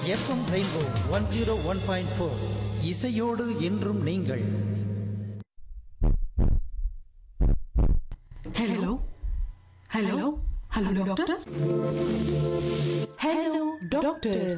FM rainbow one zero one point four இசையோடு என்றும் நீங்கள் hello hello hello doctor hello doctor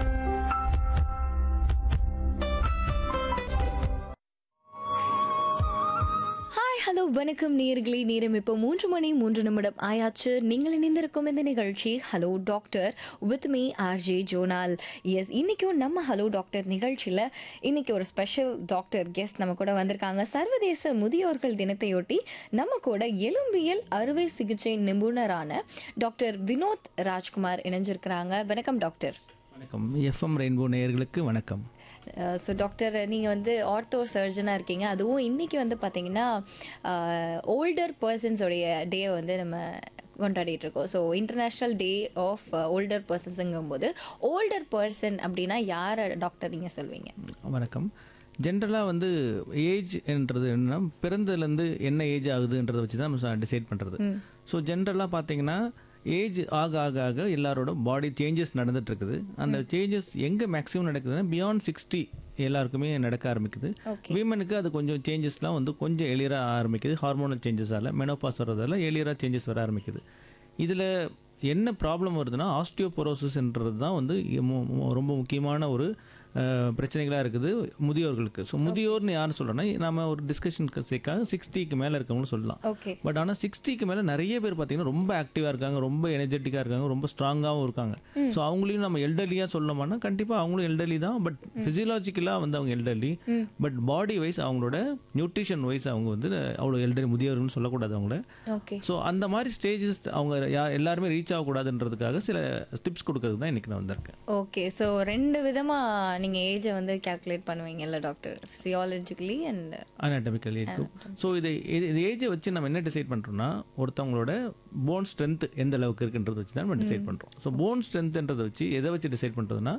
hi hello வணக்கம் நேர்களே நேரம் இப்போ மூன்று மணி மூன்று நிமிடம் ஆயாச்சு நீங்கள் இணைந்திருக்கும் இந்த நிகழ்ச்சி hello doctor with me R J Jonal S இன்னைக்கும் நம்ம ஹலோ டாக்டர் நிகழ்ச்சியில் இன்னைக்கு ஒரு ஸ்பெஷல் டாக்டர் கெஸ்ட் நம்ம கூட வந்திருக்காங்க சர்வதேச முதியோர்கள் தினத்தையொட்டி நம்ம கூட எலும்பியல் அறுவை சிகிச்சை நிபுணரான டாக்டர் வினோத் ராஜ்குமார் இணைஞ்சிருக்கிறாங்க வணக்கம் டாக்டர் வணக்கம் எஃப்எம் ரெயின்போ நேயர்களுக்கு வணக்கம் ஸோ டாக்டர் நீங்கள் வந்து ஆர்த்தோ சர்ஜனாக இருக்கீங்க அதுவும் இன்றைக்கி வந்து பார்த்தீங்கன்னா ஓல்டர் பர்சன்ஸோடைய டே வந்து நம்ம கொண்டாடிட்டு இருக்கோம் so international day of older பர்சன்ஸுங்கும் போது ஓல்டர் பர்சன் அப்படின்னா யாரை டாக்டர் நீங்கள் சொல்வீங்க வணக்கம் ஜென்ரலாக வந்து ஏஜ் என்றது என்னன்னா பிறந்ததுலேருந்து என்ன ஏஜ் ஆகுதுன்றதை வச்சு தான் நம்ம டிசைட் பண்ணுறது ஸோ ஜென்ரலாக பார்த்தீங்கன்னா ஏஜ் ஆக ஆக ஆக எல்லாரோட பாடி சேஞ்சஸ் நடந்துட்டு இருக்குது அந்த சேஞ்சஸ் எங்கே மேக்ஸிமம் நடக்குதுன்னா பியாண்ட் சிக்ஸ்டி எல்லாருக்குமே நடக்க ஆரம்பிக்குது Okay. விமனுக்கு அது கொஞ்சம் சேஞ்சஸ்லாம் வந்து கொஞ்சம் எளியராக ஆரம்பிக்குது ஹார்மோனல் சேஞ்சஸால் மெனோபாஸ் வர்றதால எளியராக சேஞ்சஸ் வர ஆரம்பிக்குது இதில் என்ன ப்ராப்ளம் வருதுன்னா ஆஸ்டியோபோரோசிஸ்ன்றது தான் வந்து மு- மு- ரொம்ப முக்கியமான ஒரு பிரச்சனைகளாக இருக்குது முதியோர்களுக்கு ஸோ முதியோர்னு யாரும் சொல்கிறோன்னா நம்ம ஒரு டிஸ்கஷனுக்கு சேர்க்காக சிக்ஸ்டிக்கு மேலே இருக்கவங்களும் சொல்லலாம் ஓகே பட் ஆனால் சிக்ஸ்டிக்கு மேலே நிறைய பேர் பார்த்தீங்கன்னா ரொம்ப ஆக்டிவாக இருக்காங்க ரொம்ப எனர்ஜெட்டிக்காக இருக்காங்க ரொம்ப ஸ்ட்ராங்காகவும் இருக்காங்க ஸோ அவங்களையும் நம்ம எல்டர்லியாக சொல்லமானா கண்டிப்பாக அவங்களும் எல்டர்லி தான் பட் ஃபிசியலாஜிக்கலாக வந்து அவங்க எல்டர்லி பட் பாடி வைஸ் அவங்களோட நியூட்ரிஷன் வைஸ் அவங்க வந்து அவ்வளோ எல்டர்லி முதியோர்கள்னு சொல்லக்கூடாது அவங்கள ஓகே ஸோ அந்த மாதிரி ஸ்டேஜஸ் அவங்க யா எல்லாருமே ரீச் ஆகக்கூடாதுன்றதுக்காக சில டிப்ஸ் கொடுக்கறது தான் இன்றைக்கி நான் வந்திருக்கேன் ஓகே ஸோ ரெண்டு விதமாக நீங்கள் ஏஜை வந்து கால்குலேட் பண்ணுவீங்கல்ல டாக்டர் ஃபிசியாலஜிக்கலி அண்ட் அனாட்டமிக்கல் ஏஜ்க்கும் ஸோ இதை இது இது ஏஜை வச்சு நம்ம என்ன டிசைட் பண்ணுறோம்னா ஒருத்தவங்களோட போன் ஸ்ட்ரென்த் எந்த அளவுக்கு இருக்குன்றதை வச்சு தான் நம்ம டிசைட் பண்ணுறோம் ஸோ போன் ஸ்ட்ரென்த்ன்றதை வச்சு எதை வச்சு டிசைட் பண்ணுறதுனா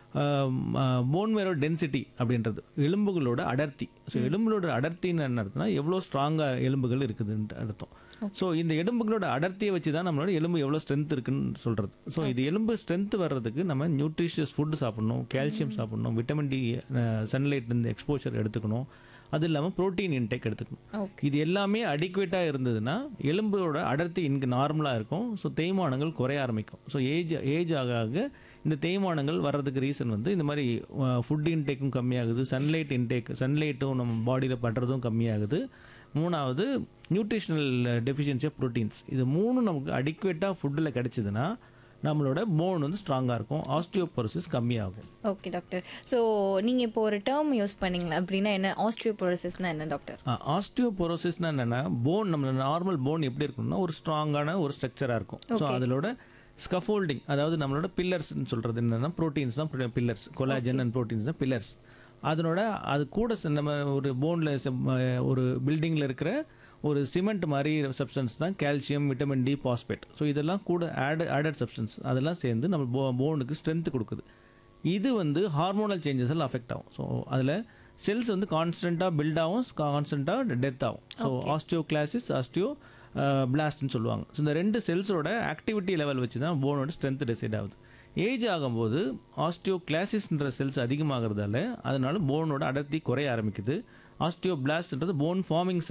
போன் மேரோ டென்சிட்டி அப்படின்றது எலும்புகளோட அடர்த்தி ஸோ எலும்புகளோட அடர்த்தின்னு என்ன அர்த்தம்னா எவ்வளோ ஸ்ட்ராங்காக எலும்புகள் இருக்குதுன்ட்டு அர்த்தம் ஸோ இந்த எலும்புகளோட அடர்த்தியை வச்சு தான் நம்மளோட எலும்பு எவ்வளோ ஸ்ட்ரென்த் இருக்குன்னு சொல்கிறது ஸோ இது எலும்பு ஸ்ட்ரென்த் வர்றதுக்கு நம்ம நியூட்ரிஷியஸ் ஃபுட்டு சாப்பிடணும் கால்சியம் சாப்பிடணும் விட்டமின் டி சன்லைட்லேருந்து எக்ஸ்போஷர் எடுத்துக்கணும் அது இல்லாமல் புரோட்டீன் இன்டேக் எடுத்துக்கணும் ஓகே இது எல்லாமே அடிக்குவேட்டாக இருந்ததுன்னா எலும்போட அடர்த்தி இங்கே நார்மலாக இருக்கும் ஸோ தேய்மானங்கள் குறைய ஆரம்பிக்கும் ஸோ ஏஜ் ஏஜ் ஆக ஆக இந்த தேய்மானங்கள் வர்றதுக்கு ரீசன் வந்து இந்த மாதிரி ஃபுட் இன்டேக்கும் கம்மியாகுது சன்லைட் இன்டேக் சன்லைட்டும் நம்ம பாடியில் படுறதும் கம்மியாகுது மூணாவது நியூட்ரிஷனல் டெஃபிஷியன்சி ஆஃப் ப்ரோட்டீன்ஸ் இது மூணும் நமக்கு அடிக்குவேட்டாக ஃபுட்டில் கிடைச்சதுன்னா நம்மளோட போன் வந்து ஸ்ட்ராங்காக இருக்கும் ஆஸ்டியோபோரோசிஸ் கம்மியாகும் ஓகே டாக்டர் ஸோ நீங்கள் இப்போ ஒரு டேர்ம் யூஸ் பண்ணீங்களா அப்படின்னா என்ன ஆஸ்ட்ரியோபோரோசிஸ்னா என்ன டாக்டர் ஆஸ்டியோபோரோசிஸ்னா என்னன்னா போன் நம்ம நார்மல் போன் எப்படி இருக்கும்னா ஒரு ஸ்ட்ராங்கான ஒரு ஸ்ட்ரக்சராக இருக்கும் ஸோ அதோட ஸ்கஃபோல்டிங் அதாவது நம்மளோட பில்லர்ஸ்னு சொல்றது என்னன்னா ப்ரோட்டீன்ஸ் தான் பில்லர்ஸ் கொலாஜன் அண்ட் ப்ரோட்டீன்ஸ் தான் பில்லர்ஸ் அதனோட அது கூட ச- நம்ம ஒரு போனில் ஒரு பில்டிங்கில் இருக்கிற ஒரு சிமெண்ட் மாதிரி சப்ஸ்டன்ஸ் தான் calcium vitamin D phosphate so இதெல்லாம் கூட ஆட் ஆடட் சப்ஸ்டன்ஸ் அதெல்லாம் சேர்ந்து நம்ம போ போனுக்கு ஸ்ட்ரென்த் கொடுக்குது இது வந்து ஹார்மோனல் சேஞ்சஸ் எல்லாம் அஃபெக்ட் ஆகும் ஸோ அதில் செல்ஸ் வந்து கான்ஸ்டண்ட்டாக பில்ட் ஆகும் கான்ஸ்டண்ட்டாக டெத் ஆகும் ஸோ ஆஸ்டியோ கிளாசிஸ் ஆஸ்டியோ பிளாஸ்ட்னு சொல்லுவாங்க ஸோ இந்த ரெண்டு செல்ஸோட ஆக்டிவிட்டி லெவல் வச்சு தான் போனோட ஸ்ட்ரென்த் டிசைட் ஆகுது ஏஜ் ஆகும்போது ஆஸ்டியோ கிளாசிஸ்ன்ற செல்ஸ் அதிகமாகிறதால அதனால போனோட அடர்த்தி குறைய ஆரம்பிக்குது ஆஸ்டியோ பிளாஸ்ட்ன்றது போன் ஃபார்மிங்